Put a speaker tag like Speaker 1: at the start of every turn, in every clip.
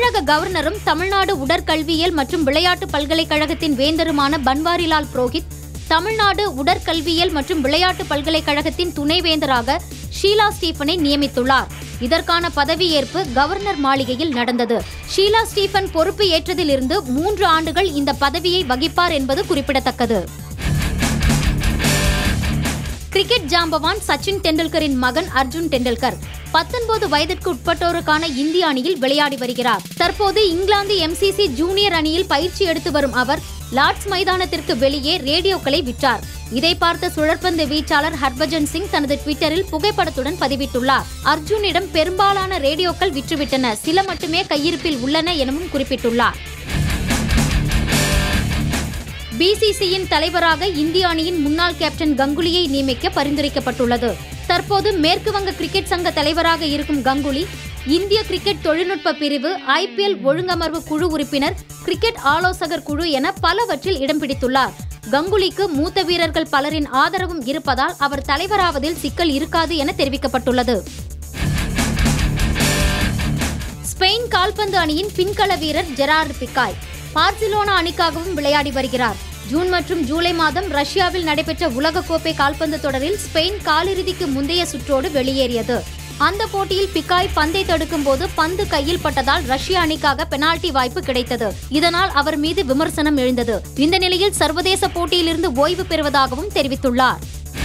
Speaker 1: தமிழக கவர்னரும் தமிழ்நாடு உடற்கல்வியியல் மற்றும் விளையாட்டு பல்கலைக்கழகத்தின் வேந்தருமான பன்வாரிலால் புரோஹித் தமிழ்நாடு உடற்கல்வியியல் மற்றும் விளையாட்டு பல்கலைக்கழகத்தின் துணைவேந்தராக ஷீலா ஸ்டீபனை நியமித்துள்ளார் இதற்கான பதவியேற்பு கவர்னர் மாளிகையில் நடந்தது ஷீலா ஸ்டீபன் பொறுப்பு ஏற்றதிலிருந்து மூன்று ஆண்டுகள் இந்த பதவியை வகிப்பார் என்பது குறிப்பிடத்தக்கது கிரிக்கெட் ஜாம்பவான் சச்சின் டெண்டுல்கரின் மகன் அர்ஜுன் டெண்டுல்கர் பத்தொன்பது வயதிற்கு உட்பட்டோருக்கான இந்திய அணியில் விளையாடி வருகிறார் தற்போது இங்கிலாந்து எம்சிசி ஜூனியர் அணியில் பயிற்சி எடுத்து வரும் அவர் லார்ட்ஸ் மைதானத்திற்கு வெளியே ரேடியோக்களை விற்றார் இதை பார்த்த சுழற்பந்து வீச்சாளர் ஹர்பஜன் சிங் தனது ட்விட்டரில் புகைப்படத்துடன் பதிவிட்டுள்ளார் அர்ஜுனிடம் பெரும்பாலான ரேடியோக்கள் விற்றுவிட்டன சில மட்டுமே கையிருப்பில் உள்ளன எனவும் குறிப்பிட்டுள்ளார் பிசிசியின் தலைவராக இந்திய அணியின் முன்னாள் கேப்டன் கங்குலியை நியமிக்க பரிந்துரைக்கப்பட்டுள்ளது தற்போது மேற்கு வங்க கிரிக்கெட் சங்க தலைவராக இருக்கும் கங்குலி இந்திய கிரிக்கெட் தொழில்நுட்ப பிரிவு ஐபிஎல் ஒழுங்கமர்வு குழு உறுப்பினர் கிரிக்கெட் ஆலோசகர் குழு என பலவற்றில் இடம் பிடித்துள்ளார் கங்குலிக்கு மூத்த வீரர்கள் பலரின் ஆதரவும் இருப்பதால் அவர் தலைவராவதில் சிக்கல் இருக்காது என தெரிவிக்கப்பட்டுள்ளது ஸ்பெயின் கால்பந்து அணியின் பின்கள வீரர் ஜெரார்டு பிக்காய் பார்சிலோனா அணிக்காகவும் விளையாடி வருகிறார் ஜூன் மற்றும் ஜூலை மாதம் ரஷ்யாவில் நடைபெற்ற உலகக்கோப்பை கால்பந்து தொடரில் ஸ்பெயின் காலிறுதிக்கு முந்தைய சுற்றோடு வெளியேறியது அந்த போட்டியில் பிக்காய் பந்தை தடுக்கும் போது பந்து கையில் பட்டதால் ரஷ்ய அணிக்காக பெனால்டி வாய்ப்பு கிடைத்தது இதனால் அவர் மீது விமர்சனம் எழுந்தது இந்த நிலையில் சர்வதேச போட்டியிலிருந்து ஓய்வு பெறுவதாகவும் தெரிவித்துள்ளார்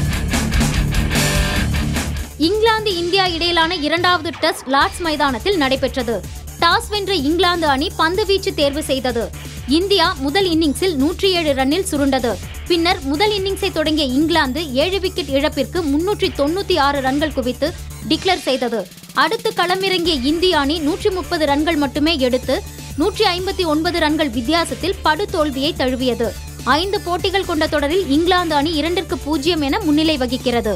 Speaker 1: இங்கிலாந்து இந்தியா இடையிலான இரண்டாவது டெஸ்ட் லார்ட்ஸ் மைதானத்தில் நடைபெற்றது டாஸ் வென்ற இங்கிலாந்து அணி பந்து வீச்சு தேர்வு செய்தது இந்தியா முதல் இன்னிங்ஸில் நூற்றி ஏழு ரன்னில் சுருண்டது பின்னர் முதல் இன்னிங்ஸை தொடங்கிய இங்கிலாந்து ஏழு விக்கெட் இழப்பிற்கு முன்னூற்றி தொண்ணூத்தி ஆறு ரன்கள் குவித்து டிக்ளேர் செய்தது அடுத்து களமிறங்கிய இந்திய அணி நூற்றி முப்பது ரன்கள் மட்டுமே எடுத்து நூற்றி ஐம்பத்தி ஒன்பது ரன்கள் வித்தியாசத்தில் படு தோல்வியை தழுவியது ஐந்து போட்டிகள் கொண்ட தொடரில் இங்கிலாந்து அணி இரண்டிற்கு பூஜ்ஜியம் என முன்னிலை வகிக்கிறது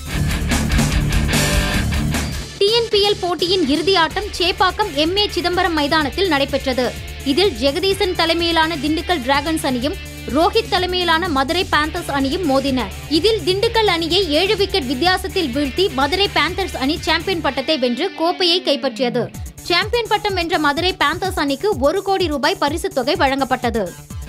Speaker 1: டிஎன்பிஎல் போட்டியின் இறுதி ஆட்டம் சேப்பாக்கம் எம் ஏ சிதம்பரம் மைதானத்தில் நடைபெற்றது இதில் ஜெகதீசன் தலைமையிலான திண்டுக்கல் டிராகன்ஸ் அணியும் ரோஹித் தலைமையிலான மதுரை பேந்தர்ஸ் அணியும் மோதின இதில் திண்டுக்கல் அணியை ஏழு விக்கெட் வித்தியாசத்தில் வீழ்த்தி மதுரை பேந்தர்ஸ் அணி சாம்பியன் பட்டத்தை வென்று கோப்பையை கைப்பற்றியது சாம்பியன் பட்டம் வென்ற மதுரை பேந்தர்ஸ் அணிக்கு ஒரு கோடி ரூபாய் பரிசுத் தொகை வழங்கப்பட்டது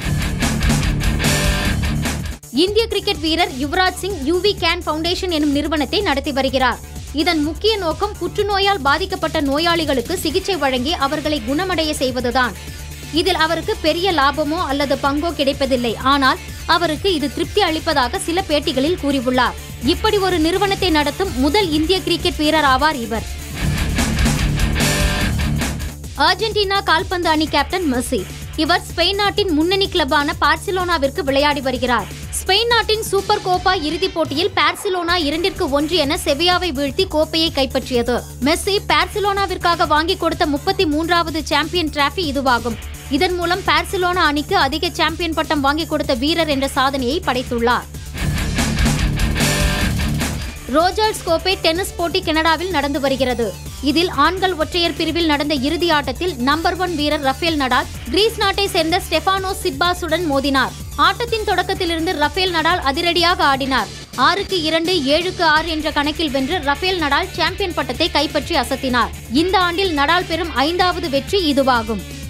Speaker 1: இந்திய கிரிக்கெட் வீரர் Yuvraj Singh you we can foundation எனும் நிறுவனத்தை நடத்தி வருகிறார் இதன் முக்கிய நோக்கம் புற்றுநோயால் பாதிக்கப்பட்ட நோயாளிகளுக்கு சிகிச்சை வழங்கி அவர்களை குணமடைய செய்வதுதான் இதில் அவருக்கு பெரிய லாபமோ அல்லது பங்கோ கிடைப்பதில்லை ஆனால் அவருக்கு இது திருப்தி அளிப்பதாக சில பேட்டிகளில் கூறியுள்ளார் இப்படி ஒரு நிறுவனத்தை நடத்தும் முதல் இந்திய கிரிக்கெட் வீரர் ஆவார் இவர் அர்ஜென்டினா கால்பந்து அணி கேப்டன் மெர்சி இவர் ஸ்பெயின் நாட்டின் முன்னணி கிளப்பான பார்சிலோனாவிற்கு விளையாடி வருகிறார் ஸ்பெயின் நாட்டின் சூப்பர் கோப்பா இறுதிப் போட்டியில் பார்சிலோனா இரண்டிற்கு ஒன்று என செவியாவை வீழ்த்தி கோப்பையை கைப்பற்றியது மெஸ்ஸி பார்சிலோனாவிற்காக வாங்கி கொடுத்த முப்பத்தி மூன்றாவது சாம்பியன் டிராபி இதுவாகும் இதன் மூலம் பார்சிலோனா அணிக்கு அதிக சாம்பியன் பட்டம் வாங்கி கொடுத்த வீரர் என்ற சாதனையை படைத்துள்ளார் ரோஜர்ஸ் கோப்பை டென்னிஸ் போட்டி கனடாவில் நடந்து வருகிறது இதில் ஆண்கள் ஒற்றையர் பிரிவில் நடந்த இறுதி ஆட்டத்தில் நம்பர் ஒன் வீரர் ரஃபேல் நடால் கிரீஸ் நாட்டை சேர்ந்த ஸ்டெஃபானோ சிப்பாசுடன் மோதினார் ஆட்டத்தின் தொடக்கத்திலிருந்து ரஃபேல் நடால் அதிரடியாக ஆடினார் ஆறுக்கு இரண்டு ஏழுக்கு ஆறு என்ற கணக்கில் வென்று ரஃபேல் நடால் சாம்பியன் பட்டத்தை கைப்பற்றி அசத்தினார் இந்த ஆண்டில் நடால் பெறும் ஐந்தாவது வெற்றி இதுவாகும்